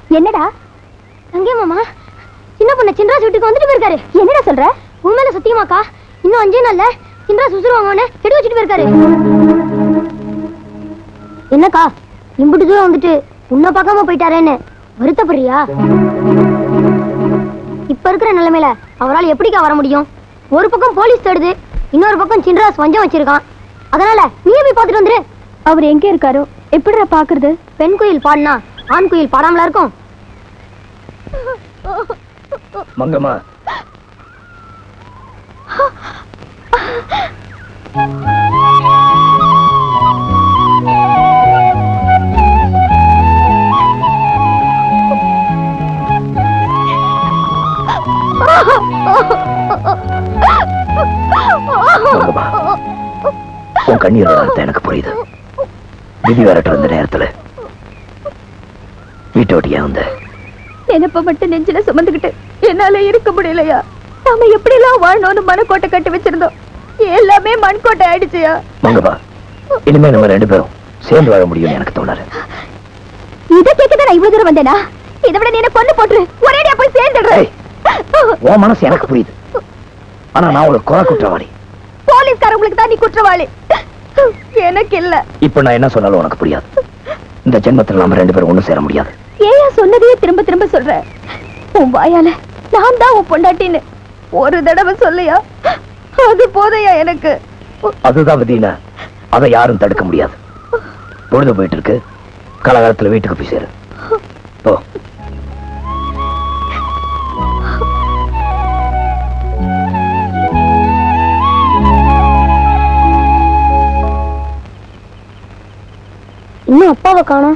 என்னடா அங்கே மாமா சின்ன பொண்ணு சின்ராஸ் வீட்டுக்கு வந்துட்டு போயிருக்காரு என்னடா சொல்ற உண்மையில சத்தியமாக்கா இன்னும் அஞ்சே நாள்ல சின்ராஸ் உசுருவாங்கன்னு கெடு வச்சுட்டு போயிருக்காரு என்னக்கா இம்புட்டு தூரம் வந்துட்டு உன்னை பார்க்காம போயிட்டாரேன்னு வருத்தப்படுறியா இப்ப இருக்கிற நிலைமையில அவரால் எப்படிக்கா வர முடியும் ஒரு பக்கம் போலீஸ் தேடுது இன்னொரு பக்கம் சின்ராஸ் வஞ்சம் வச்சிருக்கான் அதனால நீயே போய் பார்த்துட்டு வந்துரு அவர் எங்க இருக்காரோ எப்படிடா பாக்குறது பெண் குயில் பாடினா ஆண் குயில் பாடாமலா இருக்கும் மங்கம்மா மங்கம்மா உன் கண்ணீரோட அர்த்தம் எனக்கு புரியுது விதி விரட்டு இருந்த நேரத்துல வீட்டை விட்டு ஏன் வந்த நினைப்ப மட்டும் நெஞ்சில சுமந்துக்கிட்டு என்னால இருக்க முடியலையா நாம எப்படி எல்லாம் வாழணும்னு மனக்கோட்டை கட்டி வச்சிருந்தோம் எல்லாமே மண்கோட்டை ஆயிடுச்சுயா மங்கம்மா இனிமே நம்ம ரெண்டு பேரும் சேர்ந்து வாழ முடியும்னு எனக்கு தோணாரு இத கேட்கதான் நான் இவ்வளவு தூரம் வந்தேனா இதை விட நீ என்ன கொண்டு போட்டுரு ஒரேடியா போய் சேர்ந்துடுறேன் உன் மனசு எனக்கு புரியுது ஆனா நான் ஒரு கொலை குற்றவாளி போலீஸ்காரங்களுக்கு தான் நீ குற்றவாளி எனக்கு இல்ல இப்ப நான் என்ன சொன்னாலும் உனக்கு புரியாது இந்த ஜென்மத்துல நாம ரெண்டு பேரும் ஒண்ணும் சேர முடியாது ஏயா சொன்னதையே திரும்ப திரும்ப சொல்ற உன் வாயால நான் தான் உன் பொண்டாட்டின்னு ஒரு தடவை சொல்லையா அது போதையா எனக்கு அதுதான் விதினா அதை யாரும் தடுக்க முடியாது பொழுது போயிட்டு இருக்கு காலகாலத்துல வீட்டுக்கு போய் சேரு போ இன்னும் அப்பாவை காணோம்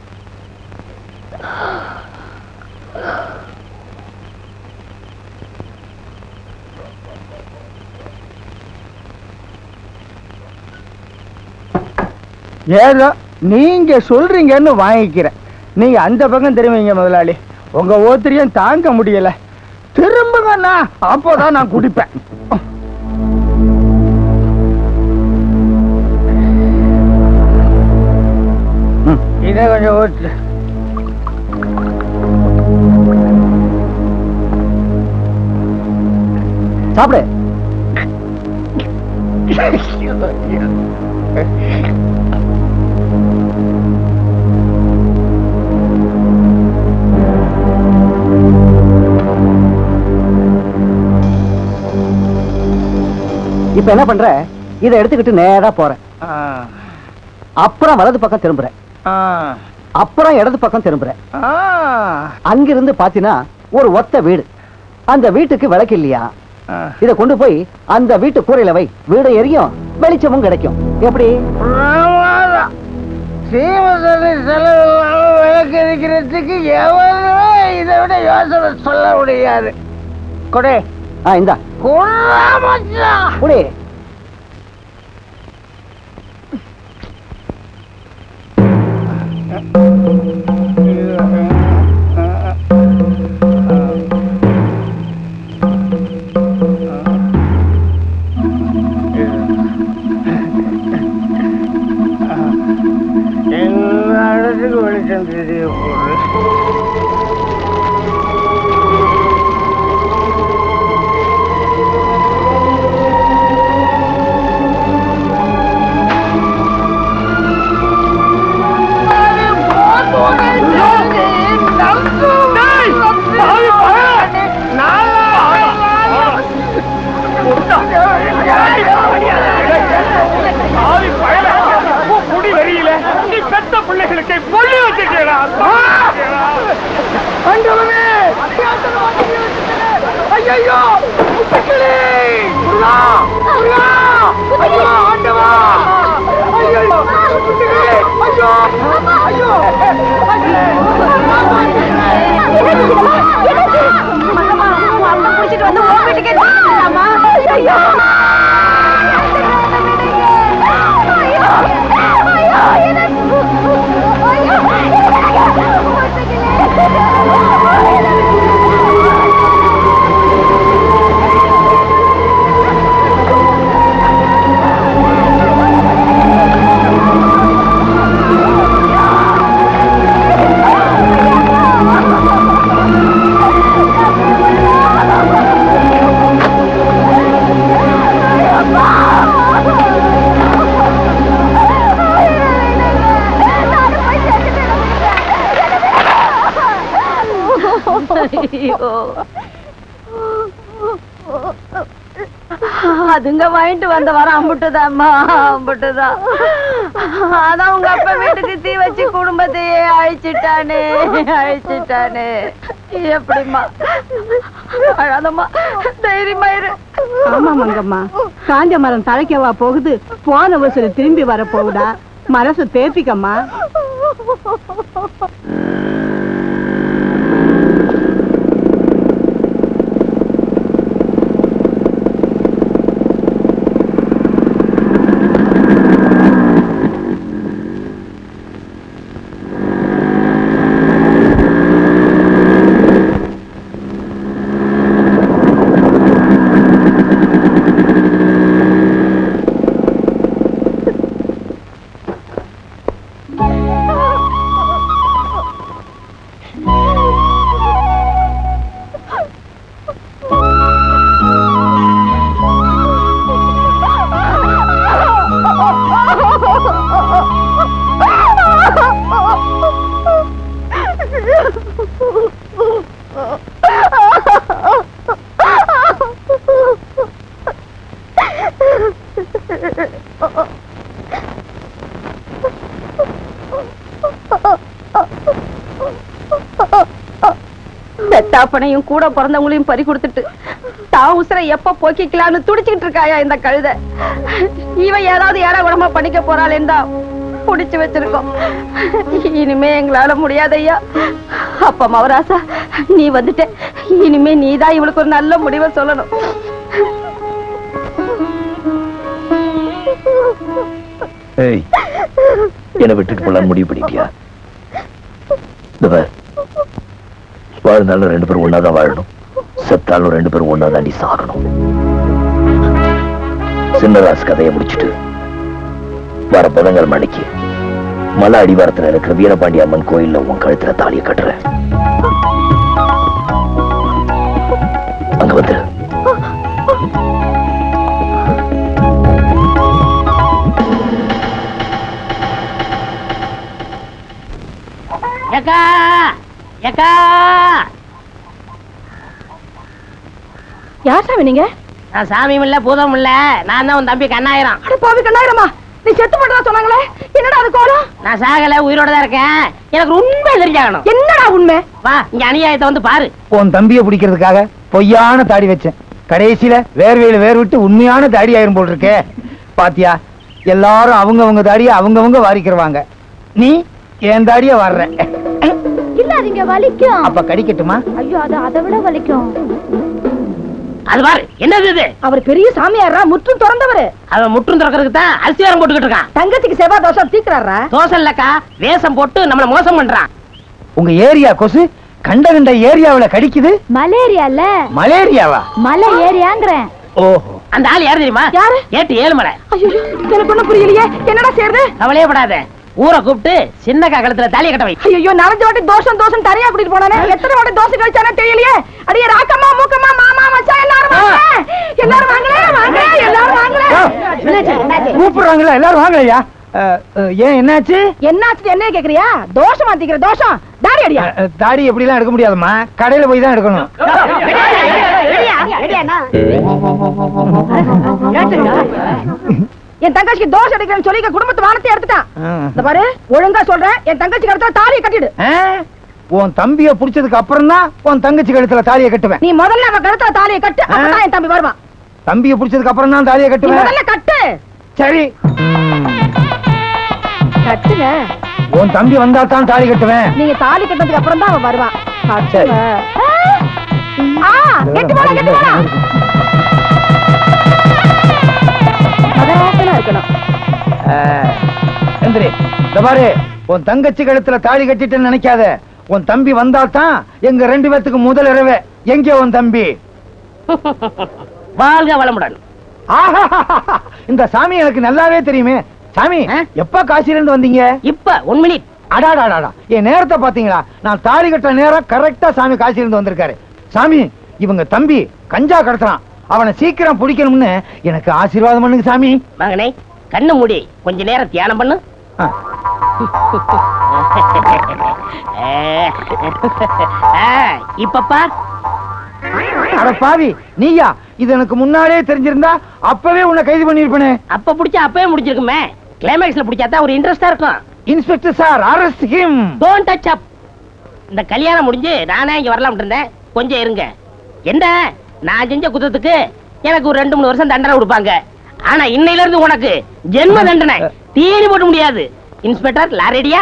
ஏதோ நீங்க சொல்றீங்கன்னு வாங்கிக்கிறேன் நீங்க அந்த பக்கம் திரும்பிங்க முதலாளி உங்க ஓத்திரியும் தாங்க முடியல திரும்புங்கண்ணா அப்போதான் நான் குடிப்பேன் ம், இதை கொஞ்சம் ஓட்டு சாப்பிடு இப்ப என்ன பண்ற இதை எடுத்துக்கிட்டு நேரா போறேன் ஆ, அப்புறம் வலது பக்கம் திரும்புறேன் ஆ, அப்புறம் இடது பக்கம் திரும்புறேன் ஆ. அங்கிருந்து பாத்தீங்கன்னா ஒரு ஒத்த வீடு அந்த வீட்டுக்கு விளக்கு இல்லையா ஆ. இத கொண்டு போய் அந்த வீட்டு கூரையில வை வீடு எரியும் வெளிச்சமும் கிடைக்கும் எப்படி பிரமாதம். சீமசனி செலவு இல்லாம விளக்கு எரிக்கிறதுக்கு எவனுமே இதை விட யோசனை சொல்ல முடியாது கொடே ஆ இந்தா குர்ரா மச்சான். குடி எல்லா இடத்துக்கும் வெளிச்சம் தெரிய போகுது குடி வெறியில நீ பெத்த பிள்ளைகளுக்கு கொல்லி வச்சிருக்கா ஐயோ முத்துக்கிளி! முருகா! முருகா! ஐயோ, ஆண்டவா! ஐயோ, முத்துக்கிளி! ஐயோ! ஐயோ! ஐயோ ஐயோ. அதுங்க வாங்கிட்டு வந்த வரம் அம்புட்டுதாம்மா அம்புட்டுதான் அதான் உங்க அப்பா வீட்டுக்கு தீ வச்சு குடும்பத்தையே அழிச்சிட்டானே அழிச்சிட்டானே எப்படிம்மா அழாதம்மா தைரியமா இரு ஆமா மங்கம்மா காஞ்ச மரம் தழைக்கவா போகுது போன வருஷம் திரும்பி வர போகுதா மனசு தேத்திக்கம்மா பெத்தாப்பனையும் கூட பிறந்தவங்களையும் பறி கொடுத்துட்டு தான் உசுரை எப்ப போக்கிக்கலாம்னு துடிச்சுக்கிட்டு இருக்காயா இந்த கழுத இவன் ஏதாவது ஏடா குடமா பண்ணிக்க போறாளேன்னு தான் புடிச்சு வச்சிருக்கோம் இனிமே எங்களால முடியாதையா அப்ப மவராசா நீ வந்துட்ட இனிமே நீதான் இவளுக்கு ஒரு நல்ல முடிவை சொல்லணும் ஏய் என்னை விட்டுட்டு போலாம் முடிவு பண்ணிட்டியா இந்த பார், வாழ்ந்தாலும் ரெண்டு பேரும் ஒன்னாதான் வாழணும் செத்தாலும் ரெண்டு பேரும் ஒன்னா தாண்டி சாகணும் சின்னதாஸ் கதையை முடிச்சிட்டு வர புதங்கள் மணிக்கு மலை அடிவாரத்துல இருக்கிற வீரபாண்டி அம்மன் கோயில்ல உன் கழுத்துல தாலியை கட்டுறேன் அங்க வந்துரு ஏக்கா ஏக்கா யார் சாமி நீங்க நான் சாமியும் இல்ல பூதம் இல்ல நான் தான் உன் தம்பி கண்ணாயிரம் அட பாவி கண்ணாயிரமா நீ செத்து போட்டதா சொன்னாங்களே என்னடா அது கோலம் நான் சாகல உயிரோட தான் இருக்கேன் எனக்கு உண்மை தெரிஞ்சாகணும் என்னடா உண்மை வா இங்க அநியாயத்தை வந்து பாரு உன் தம்பியை பிடிக்கிறதுக்காக பொய்யான தாடி வச்சேன் கடைசியில வேர்வையில வேர் விட்டு உண்மையான தாடி ஆயிரும் போல் இருக்கே பாத்தியா எல்லாரும் அவங்க அவங்க தாடிய அவங்கவங்க வாரிக்கிறவாங்க நீ என் தாடிய வர்ற இல்ல அதுங்க வலிக்கும் அப்ப கடிக்கட்டுமா ஐயோ அது அதை விட வலிக்கும் அது பாரு என்னது இது அவர் பெரிய சாமியாரா முற்றும் திறந்தவரு அவன் முற்றும் திறக்கிறதுக்கு தான் அரிசி வேரம் போட்டுக்கிட்டு இருக்கான் தங்கச்சிக்கு செவ்வாய் தோஷம் தீக்குறாரா தோசை இல்லக்கா வேஷம் போட்டு நம்மள மோசம் பண்றான் உங்க ஏரியா கொசு கண்ட கண்ட ஏரியாவுல கடிக்குது மலேரியால மலேரியாவா மலை ஏரியாங்கிறேன் ஓஹோ அந்த ஆள் யாரு தெரியுமா யாரு? ஏட்டு ஏழுமலை ஐயோ எனக்கு ஒண்ணும் புரியலையே என்னடா செய்யறது கவலையே படாத ஊரை கூப்பிட்டு சின்னக்கா கழுத்துல தாலியை கட்ட வை ஐயோ நரஞ்ச வாட்டி தோஷம் தோஷம் தரையா கூட்டிட்டு போனானே எத்தனை வாட்டி தோசை கழிச்சானே தெரியலையே அடியே ராக்கம்மா மூக்கம்மா மாமா மச்சான் எல்லாரும் வாங்க எல்லாரும் வாங்களே வாங்க எல்லாரும் வாங்களே கூப்பிடுறாங்களா எல்லாரும் வாங்கலையா அஹ், அஹ், ஏன் என்னாச்சு என்னாச்சு என்ன கேக்குறியா தோஷம் மாத்திக்கிற தோஷம் தாடி அடியா அஹ், தாடி எப்படிலாம் எடுக்க முடியாதும்மா கடையில போய் தான் எடுக்கணும் என் தங்கச்சிக்கு தோசை அடிக்கிறேன்னு சொல்லி எங்க குடும்பத்து வானத்தை எடுத்துட்டான் ஆ. இந்த பாரு ஒழுங்கா சொல்றேன் என் தங்கச்சிக்கு அடுத்த தாலியை கட்டிடு ஆ? உன் தம்பிய புடிச்சதுக்கு அப்புறம் தான் உன் தங்கச்சி கழுத்துல தாலியை கட்டுவேன் நீ முதல்ல அவன் கழுத்துல தாலியை கட்டு அப்பதான் என் தம்பி வருவான் தம்பிய புடிச்சதுக்கு அப்புறம் தான் தாலியை நீ கட்டுவேன் முதல்ல கட்டு சரி கட்டுங்க உன் தம்பி வந்தா தான் தாலி கட்டுவேன் நீங்க தாலி கட்டினதுக்கு அப்புறம் தான் அவன் வருவான் சரி. கட்டுங்க. ஆ, கெட்டி போடா கெட்டி போடா மகராசனா இருக்கணும் எந்திரி இந்த பாரு உன் தங்கச்சி கழுத்துல தாலி கட்டிட்டேன்னு நினைக்காத உன் தம்பி வந்தா தான் எங்க ரெண்டு பேத்துக்கு முதல் இரவே எங்கே உன் தம்பி வாழ்க வளமுடன் ஆஹா இந்த சாமி எனக்கு நல்லாவே தெரியுமே சாமி ஆ? எப்ப காசில இருந்து வந்தீங்க இப்ப ஒன் மினிட் அடாடாடாடா என் நேரத்தை பாத்தீங்களா நான் தாலி கட்டுற நேரம் கரெக்டா சாமி காசில இருந்து வந்திருக்காரு சாமி இவங்க தம்பி கஞ்சா கடத்துறான் அவனை சீக்கிரம் பிடிக்கணும்னு எனக்கு ஆசீர்வாதம் பண்ணுங்க சாமி மகனே கண்ணு மூடி கொஞ்ச நேரம் தியானம் பண்ணு ஆ. இப்ப பார் அட பாவி நீயா இது எனக்கு முன்னாலே தெரிஞ்சிருந்தா அப்பவே உன்னை கைது பண்ணிருப்பனே அப்ப புடிச்சா அப்பவே முடிச்சிருக்குமே கிளைமேக்ஸ்ல புடிச்சாதான் ஒரு இன்ட்ரெஸ்டா இருக்கும் inspector sir arrest him don't touch up இந்த கல்யாணம் முடிஞ்சு நானே இங்க வரலாம்னு இருந்தேன் கொஞ்சம் இருங்க என்ன நான் செஞ்ச குத்தத்துக்கு எனக்கு ஒரு ரெண்டு மூணு வருஷம் தண்டனை கொடுப்பாங்க ஆனா இன்னையில இருந்து உனக்கு ஜென்ம தண்டனை தீனி போட முடியாது இன்ஸ்பெக்டர் லாரேடியா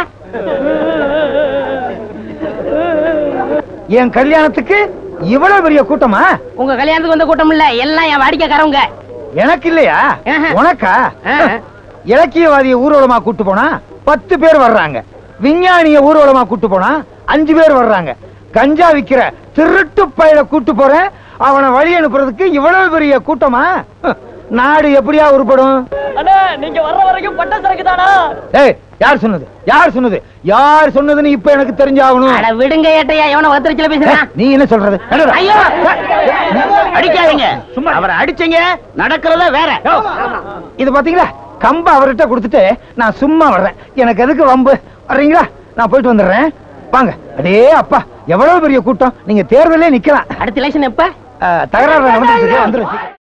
என் கல்யாணத்துக்கு இவ்வளவு பெரிய கூட்டமா உங்க கல்யாணத்துக்கு வந்த கூட்டம் இல்ல எல்லாம் என் வாடிக்கைக்காரவங்க எனக்கு இல்லையா ஆஹா. உனக்கா ஆஹா. இலக்கியவாதிய ஊர்வலமா கூட்டு போனா பத்து பேர் வர்றாங்க விஞ்ஞானிய ஊர்வலமா கூட்டு போனா அஞ்சு பேர் வர்றாங்க கஞ்சா விக்கிற திருட்டு பயில கூட்டு போறேன் அவனை வழி அனுப்புறதுக்கு இவ்வளவு பெரிய கூட்டமா ஹ், நாடு எப்படியா உருப்படும் அண்ணா நீங்க வர்ற வரைக்கும் பட்ட சரக்கு தானா ஏய் யார் சொன்னது யார் சொன்னது யார் சொன்னதுன்னு இப்ப எனக்கு தெரிஞ்சாகணும் அட விடுங்க ஏட்டையா எவன வத்திரச்சில ஏய், பேசுறான் நீ என்ன சொல்றது என்னடா? ஐயோ அடிக்காதீங்க சும்மா அவரை அடிச்சீங்க நடக்கிறத வேற இது பாத்தீங்களா கம்ப அவர்கிட்ட கொடுத்துட்டு நான் சும்மா வர்றேன் எனக்கு எதுக்கு வம்பு வர்றீங்களா நான் போயிட்டு வந்துடுறேன் வாங்க அடே அப்பா எவ்வளவு பெரிய கூட்டம் நீங்க தேர்தலே நிக்கலாம் அடுத்த எலெக்ஷன் எப்ப அஹ், தகராறு வந்துருச்சு வந்துருச்சு